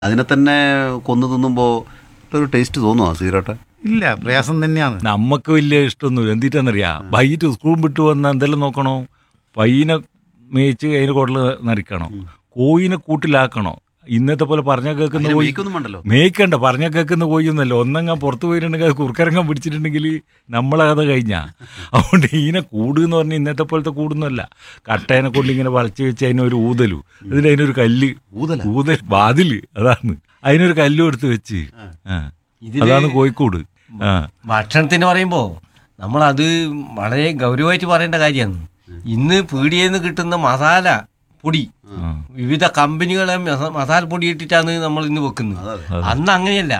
അതിനെ തന്നെ കൊന്നു തിന്നുമ്പോൾ ഒരു ടേസ്റ്റ് തോന്നുമോ സിഗരറ്റ് ഇല്ല പ്രയാസം തന്നെയാണ് നമുക്ക് വലിയ ഇഷ്ടമൊന്നുമില്ല എന്തിട്ടാന്നറിയാ വൈകിട്ട് സ്കൂൾ വിട്ട് വന്ന എന്തെല്ലാം നോക്കണോ പയ്യനെ മേയിച്ച് അതിന് കുടൽ നരിക്കണോ കോയിനെ കൂട്ടിലാക്കണോ ഇന്നത്തെ പോലെ പറഞ്ഞ കേൾക്കുന്ന കോഴി മേക്കൊന്നും വേണ്ടല്ലോ മേയ്ക്കണ്ട പറഞ്ഞ കേൾക്കുന്ന കോഴിയൊന്നല്ല ഒന്നങ്ങാൻ പുറത്ത് പോയിട്ടുണ്ടെങ്കിൽ അത് കുറുക്കരങ്ങാൻ പിടിച്ചിട്ടുണ്ടെങ്കിൽ നമ്മളെ കഥ കഴിഞ്ഞാ അതുകൊണ്ട് ഇതിനെ കൂട് എന്ന് പറഞ്ഞാൽ ഇന്നത്തെ പോലത്തെ കൂടുന്നല്ല കട്ടേനെ കൊണ്ട് ഇങ്ങനെ വളച്ച് വെച്ച് അതിനൊരു ഊതലു അതിന് അതിനൊരു കല്ല് ഊതല? ഊതൽ വാതില് അതാണ് അതിനൊരു കല്ലും എടുത്ത് വെച്ച് ആ. ഇതില് അതാണ് കോഴിക്കോട് ആ ഭക്ഷണത്തിന് പറയുമ്പോൾ നമ്മളത് വളരെ ഗൗരവമായിട്ട് പറയേണ്ട കാര്യമാണ് ഇന്ന് പീടികയിൽ നിന്ന് കിട്ടുന്ന മസാല പൊടി വിവിധ കമ്പനികളെ മസ- മസാല പൊടി ഇട്ടിട്ടാണ് നമ്മൾ ഇന്ന് വെക്കുന്നത് അന്ന് അങ്ങനെയല്ല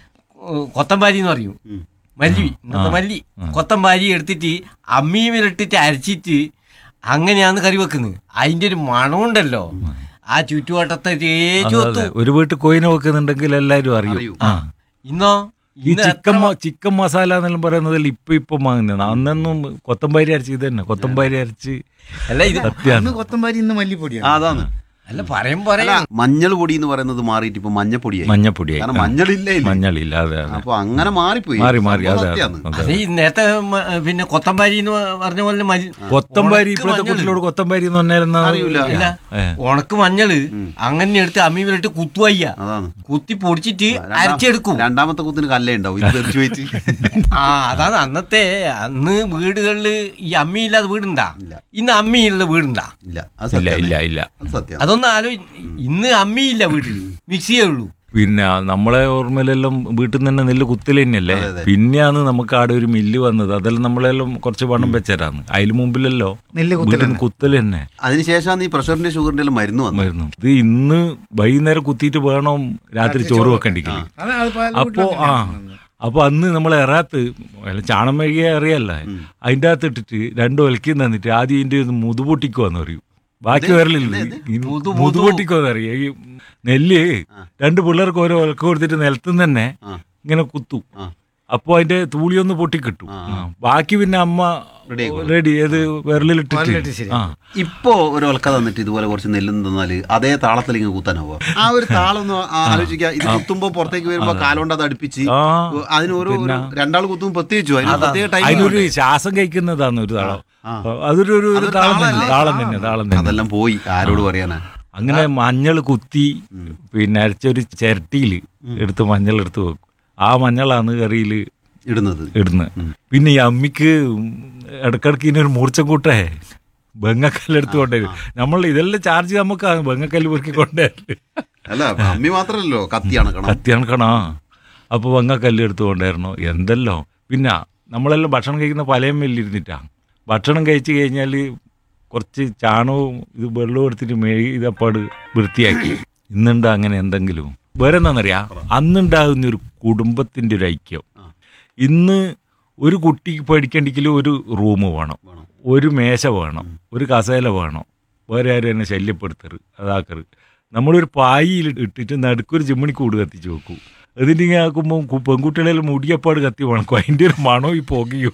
ഏഹ് കൊത്തമ്പാരി എന്ന് പറയും മല്ലി ഇന്നത്തെ മല്ലി കൊത്തമ്പാരി എടുത്തിട്ട് അമ്മിയുമിലിട്ടിട്ട് അരച്ചിട്ട് അങ്ങനെയാണ് കറി വെക്കുന്നത് അതിന്റെ ഒരു മണമുണ്ടല്ലോ ആ ചുറ്റുവട്ടത്തെ തേച്ചു അതെ, അതെ. ഒരു വീട്ടിൽ കോയിനെ വെക്കുന്നുണ്ടെങ്കിൽ എല്ലാരും അറിയും അറിയും. ആ ഇന്നോ ഈ ഇന്ന് ചിക്കൻ മ- ചിക്കൻ മസാല എന്നെല്ലാം പറയുന്നതിൽ ഇപ്പൊ ഇപ്പൊ വാങ്ങുന്നതാണ് അന്നൊന്നും കൊത്തമ്പാരി അരച്ച് ഇത് തന്നെ കൊത്തമ്പാരി അരച്ച് അല്ല ഇത് സത്യാണ് ഇന്ന് കൊത്തമ്പാരി ഇന്ന് ആ, മല്ലിപ്പൊടിയാണ് അതാണ് അല്ല പറയും അല്ല പറയാം മഞ്ഞൾ പൊടി എന്ന് പറയുന്നത് മാറിയിട്ട് ഇപ്പൊ മഞ്ഞപ്പൊടിയായി മഞ്ഞപ്പൊടിയായി കാരണം മഞ്ഞളില്ലേ ഇല്ലേ? മഞ്ഞളില്ല അതെ അതെ അപ്പൊ അങ്ങനെ മാറിപ്പോയി മാറി മാറി സംഭവം അതെ സത്യാണ്. അതെ അത് ഈ നേരത്തെ മ- പിന്നെ കൊത്തമ്പാരി എന്ന് പറഞ്ഞ പോലെ മതി- കൊത്തമ്പാരി ഉണക്ക് ഇപ്പോഴത്തെ മഞ്ഞള്. കുട്ടികളോട് കൊത്തമ്പാരി എന്ന് പറഞ്ഞാൽ അറിയൂല. ഇല്ല ഉണക്ക് മഞ്ഞള് അങ്ങനെ എടുത്ത് അമ്മിയിലിട്ട് കുത്തുവയ്യ അതാണ് കുത്തി പൊടിച്ചിട്ട് രണ്ടാം- അരച്ചെടുക്കും രണ്ടാമത്തെ കുത്തിന് കല്ലേ ഉണ്ടാവും ഇത് തെറിച്ചു വെച്ച് ആ അതാണ് അന്നത്തെ അന്ന് വീടുകളില് ഈ അമ്മിയില്ലാതെ വീടുണ്ടാ ഇല്ല. ഇന്ന് അമ്മിയുള്ള വീടുണ്ടാ ഇല്ല അത് ഇല്ല സത്യം ഇല്ല ഇല്ല അത് സത്യം അതൊന്നും ആലോ ഇന്ന് അമ്മിയില്ല വീട്ടിൽ മിക്സിയേ ഉള്ളൂ പിന്നെ നമ്മളെ ഓർമ്മയിലെല്ലാം വീട്ടിൽ നിന്ന് തന്നെ നെല്ല് കുത്തൽ തന്നെയല്ലേ അതെ, അതെ. പിന്നെയാണ് നമുക്ക് ആടെ ഒരു മില്ല് വന്നത് അതെല്ലാം നമ്മളെല്ലാം കുറച്ച് പണം വെച്ചരാന്ന് അതിന് മുമ്പിലല്ലോ നെല്ല് കുത്തൽ വീട്ടിൽ നിന്ന് കുത്തൽ തന്നെ അതിനുശേഷമാണ് ഈ പ്രഷറിന്റെ ഷുഗറിന്റെ എല്ലാം മരുന്ന് വന്നത് മരുന്ന് ഇത് ഇന്ന് വൈകുന്നേരം കുത്തിയിട്ട് വേണം രാത്രി ചോറ് വെക്കണ്ടിക്കല് അത് അത് പല അപ്പോ വീട്ടിലും ആ അങ്ങനെയാണ്. അപ്പൊ അന്ന് നമ്മൾ എറാത്ത് അല്ല ചാണം മെഴുകിയ അറിയല്ല അതിൻ്റെ അകത്ത് ഇട്ടിട്ട് രണ്ടു ഒലക്കി തന്നിട്ട് ആദ്യം ഇതിന്റെ ഒന്ന് മുതുപൊട്ടിക്കുവാന്ന് പറയും ബാക്കി വരലില്ല മുതു- മുതുപൊട്ടിക്കുവാന്ന് അറിയാം ഈ നെല്ല് രണ്ട് പിള്ളേർക്ക് ഓരോ ഒലക്ക കൊടുത്തിട്ട് നിലത്തുനിന്ന് തന്നെ ആ. ഇങ്ങനെ കുത്തു ആ. അപ്പൊ അതിന്റെ തൂളിയൊന്ന് പൊട്ടിക്കിട്ടും ആ. ആ. ബാക്കി പിന്നെ അമ്മ Ready ആയിക്കോളും. റെഡി ഏത് വിരലിലിട്ടിട്ട് വിരലിലിട്ട് ശരി. ആ ഇപ്പോ ഒരു ഒലക്ക തന്നിട്ട് ഇതുപോലെ കുറച്ച് നെല്ലും തന്നാല് അതേ താളത്തിൽ ഇങ്ങനെ കുത്താനാവുക ആ ഒരു താളം ഒന്ന് ആ- ആലോചിക്കുക ഇത് കുത്തുമ്പോ പുറത്തേക്ക് വരുമ്പോ കാലുകൊണ്ട് അത് അടുപ്പിച്ച് ആ. അതിന് ഒരു ഒരു രണ്ടാൾ കുത്തും പ്രത്യേകിച്ചു അതിന് പ്രത്യേക ടൈം അതിനൊരു ശ്വാസം കഴിക്കുന്നതാണ് ഒരു താളം ആ. അതൊരു ഒരു ഒരു അതൊരു താളം തന്നെ താളമല്ലേ? താളം തന്നെ താളം തന്നെ അതെല്ലാം പോയി ആരോട് പറയാനാ അങ്ങനെ മഞ്ഞൾ കുത്തി പിന്നെ അരച്ചൊരു ചിരട്ടിയിൽ എടുത്ത് മഞ്ഞൾ എടുത്ത് വെക്കും ആ മഞ്ഞളാണ് കറിയിൽ ഇടുന്നത് ഇടുന്നത് പിന്നെ ഈ അമ്മിക്ക് ഇടക്കിടക്ക് ഇതിനൊരു മൂർച്ച കൂട്ടേ ബെങ്ങക്കല്ല് എടുത്ത് കൊണ്ടുവരും നമ്മൾ ഇതെല്ലാം ചാർജ് നമുക്കാണ് ബെങ്ങക്കല്ല് പെറുക്കി കൊണ്ടുവരല് അല്ല അമ്മി മാത്രല്ലോ കത്തി അണക്കണം കത്തി കണക്കണോ അപ്പോൾ ബെങ്ങക്കല്ല് എടുത്ത് കൊണ്ടുവരണോ എന്തല്ലോ പിന്നെ നമ്മളെല്ലാം ഭക്ഷണം കഴിക്കുന്ന പലയും വെല്ലിരുന്നിട്ടാ ഭക്ഷണം കഴിച്ച് കഴിഞ്ഞാൽ കുറച്ച് ചാണകവും ഇത് വെള്ളവും എടുത്തിട്ട് മെഴുകി ഇതപ്പാട് വൃത്തിയാക്കി ഇന്നുണ്ട് അങ്ങനെ എന്തെങ്കിലും വേറെ എന്താണെന്നറിയാം അന്നുണ്ടാകുന്ന ഒരു കുടുംബത്തിൻ്റെ ഒരു ഐക്യം ഇന്ന് ഒരു കുട്ടിക്ക് പഠിക്കണ്ടെങ്കിൽ ഒരു റൂം വേണം വേണം. ഒരു മേശ വേണം ഒരു കസേല വേണം വേറെ ആരും എന്നെ ശല്യപ്പെടുത്തരുത് അതാക്കറ് നമ്മളൊരു പായിയിൽ ഇട്ടിട്ട് നടുക്കൊരു ചിമ്മണി കൂട് കത്തിച്ച് വെക്കും അതിൻ്റെ ഇങ്ങനെ ആക്കുമ്പോൾ പെൺകുട്ടികളെല്ലാം മുടിയപ്പാട് കത്തി വണക്കും അതിൻ്റെ ഒരു മണവും ഈ പുകയും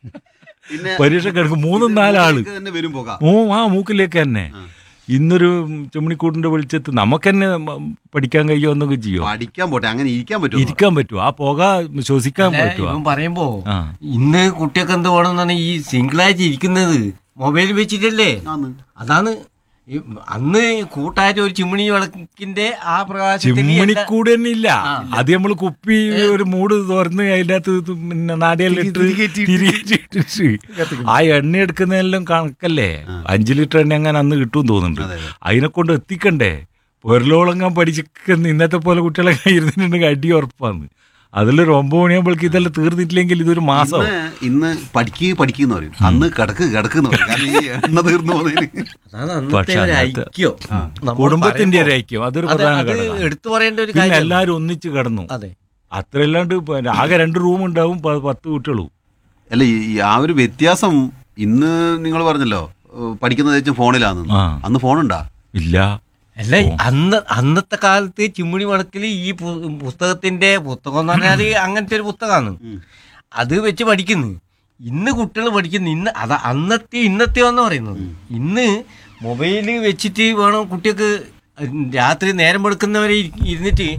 പിന്നെ പരീക്ഷ കിടക്കും മൂന്നും നാലാള് ഇതിലേക്ക് തന്നെ വരും പോക മൂ ആ മൂക്കിലേക്ക് തന്നെ ഇന്നൊരു ചെമ്മണിക്കൂട്ടിന്റെ വെളിച്ചത്ത് നമുക്ക് തന്നെ പഠിക്കാൻ കഴിയുമോ എന്നൊക്കെ ചെയ്യോ പഠിക്കാൻ പോട്ടെ അങ്ങനെ ഇരിക്കാൻ പറ്റുമോ ഇരിക്കാൻ പറ്റുമോ ആ പുക ശ്വസിക്കാൻ അല്ല, പറ്റുമോ ഇവൻ പറയുമ്പോ ആ. ഇന്ന് കുട്ടിയൊക്കെ എന്ത് വേണമെന്നാണ് ഈ സിംഗിളായിട്ട് ഇരിക്കുന്നത് മൊബൈൽ വെച്ചിട്ടല്ലേ ആന്ന്. അതാണ് ഈ അന്ന് കൂട്ടായിട്ട് ഒരു ചിമ്മിണി വിളക്കിന്റെ ആ പ്രകാശത്തിൽ എല്ലാ- ചിമ്മണിക്കൂട് തന്നെ ഇല്ല അത് നമ്മൾ കുപ്പി ഒരു മൂട് തുറന്ന് അതിൻ്റെ അകത്ത് ഇത് പിന്നെ നാടിയെല്ലാം ഇട്ട് തിരികെ ആ എണ്ണ എടുക്കുന്നതെല്ലാം കണക്കല്ലേ അഞ്ചു ലിറ്റർ എണ്ണ അങ്ങനെ അന്ന് കിട്ടും തോന്നുന്നുണ്ട് അതിനെ കൊണ്ട് എത്തിക്കണ്ടേ പൊരലോളങ്ങാൻ പഠിച്ചിരിക്കുന്ന ഇന്നത്തെ പോലെ കുട്ടികളെ ഇരുന്നിട്ടുണ്ടെങ്കിൽ അടി ഉറപ്പാന്ന് അതിലൊരു ഒമ്പത് മണിയാകുമ്പോഴേക്ക് ഇതെല്ലാം തീർന്നിട്ടില്ലെങ്കിൽ ഇതൊരു മാസം ഇന്ന് ഇന്ന് പഠിക്കുക പഠിക്കുന്ന പറയും അന്ന് കിടക്ക് കിടക്കുന്ന പറയും കാരണം ഈ എണ്ണ തീർന്നു പോകുന്നതിന് അതാണ് അന്നത്തെ പക്ഷെ ഒരു അന്നത്തെ- ഐക്യം നമ്മൾ കുടുംബത്തിന്റെ ഒരു പറയുമ്പോ- ഐക്യം അതൊരു അത് പ്രധാന അത് ഘടകമാണ് എടുത്തു പറയേണ്ട ഒരു പിന്നെ കാര്യം എല്ലാവരും ഒന്നിച്ച് കിടന്നു അതെ അത്രയല്ലാണ്ട് ഇപ്പൊ ആകെ രണ്ട് റൂം ഉണ്ടാവും പ- പത്ത് കുട്ടികളും അല്ല ഈ ഈ ആ ഒരു വ്യത്യാസം ഇന്ന് നിങ്ങൾ പറഞ്ഞല്ലോ ഏഹ് പഠിക്കുന്നത് വെച്ചാൽ ഫോണിലാന്ന് ആ. അന്ന് ഫോണുണ്ടാ ഇല്ല അല്ല അന്ന് അന്നത്തെ കാലത്ത് ചിമ്മിണി വിളക്കിൽ ഈ പു- പുസ്തകത്തിന്റെ പുസ്തകം എന്ന് പറഞ്ഞാൽ അങ്ങനത്തെ ഒരു പുസ്തകമാണ് അത് വെച്ച് പഠിക്കുന്നു ഇന്ന് കുട്ടികൾ പഠിക്കുന്നു ഇന്ന് അതാ അന്നത്തെ ഇന്നത്തെയോ എന്ന് പറയുന്നത് ഇന്ന് മൊബൈല് വെച്ചിട്ട് വേണം കുട്ടികൾക്ക് രാത്രി നേരം വെളുക്കുന്നവരെ ഇരി- ഇരുന്നിട്ട്